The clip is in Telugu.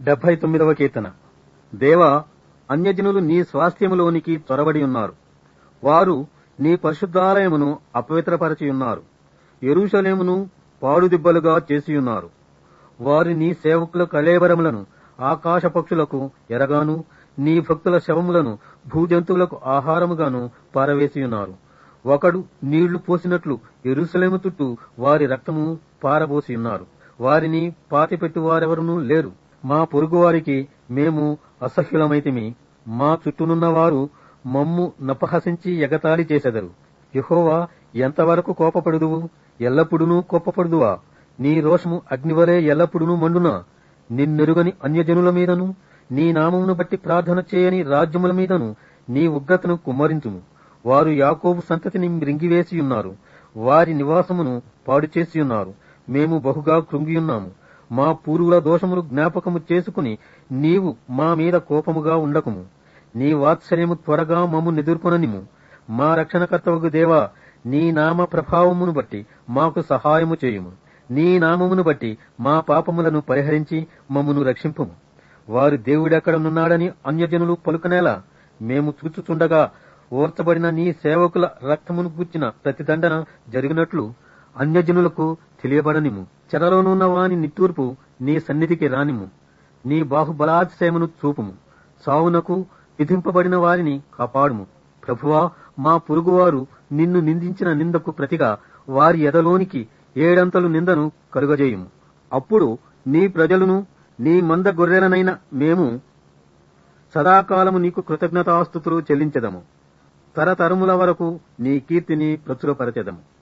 డెబ్బై తొమ్మిదవ కీర్తన దేవా అన్యజనులు నీ స్వాస్థ్యములోనికి చొరబడి ఉన్నారు వారు నీ పరిశుద్ధాలయమును అపవిత్రపరచియున్నారు ఎరుషలేమును పాడుదిబ్బలుగా చేసియున్నారు వారు నీ సేవకుల కళేబరములను ఆకాశ పక్షులకు ఎరగాను నీ భక్తుల శవములను భూజంతువులకు ఆహారముగాను పారవేసియున్నారు ఒకడు నీళ్లు పోసినట్లు ఎరుసలేము చుట్టూ వారి రక్తము పారబోసియున్నారు వారిని పాతిపెట్టు వారెవరునూ లేరు మా పొరుగువారికి మేము అసహ్యులమైతిమి మా చుట్టూనున్న వారు మమ్ము నపహసించి ఎగతాళి చేసెదరు యెహోవా ఎంతవరకు కోపపడుదువు ఎల్లప్పుడూ కోపపడుదువా నీ రోషము అగ్నివలే ఎల్లప్పుడూ మండునా నిన్నెరుగని అన్యజనుల మీదను నీ నామమును బట్టి ప్రార్థన చేయని రాజ్యముల మీదను నీ ఉగ్రతను కుమ్మరించుము వారు యాకోబు సంతతిని మృంగివేసియున్నారు వారి నివాసమును పాడు చేసియున్నారు మేము బహుగా కృంగియున్నాము మా పూర్వుల దోషములు జ్ఞాపకము చేసుకుని నీవు మా మీద కోపముగా ఉండకుము నీ వాత్సల్యము త్వరగా మమ్ము నిదుర్కొననిము మా రక్షణకర్తవగు దేవా నీ నామ ప్రభావమును బట్టి మాకు సహాయము చేయుము నీ నామమును బట్టి మా పాపములను పరిహరించి మమ్మును రక్షింపుము వారు దేవుడెక్కడనున్నాడని అన్యజనులు పలుకనేలా మేము చూచుచుండగా ఓర్చబడిన నీ సేవకుల రక్తమును గుచ్చిన ప్రతిదండన జరిగినట్లు అన్యజనులకు తెలియబడనిము చెరలోనున్న వాని నిట్టూర్పు నీ సన్నిధికి రానిము నీ బాహుబలాతిశయమును చూపుము సావునకు విధింపబడిన వారిని కాపాడుము ప్రభువా మా పొరుగువారు నిన్ను నిందించిన నిందకు ప్రతిగా వారి ఎదలోనికి ఏడంతలు నిందను కలుగజేయుము అప్పుడు నీ ప్రజలను నీ మంద గొర్రెలనైన మేము సదాకాలము నీకు కృతజ్ఞతాస్థుతులు చెల్లించెదము తరతరముల వరకు నీ కీర్తిని ప్రచురపరచెదము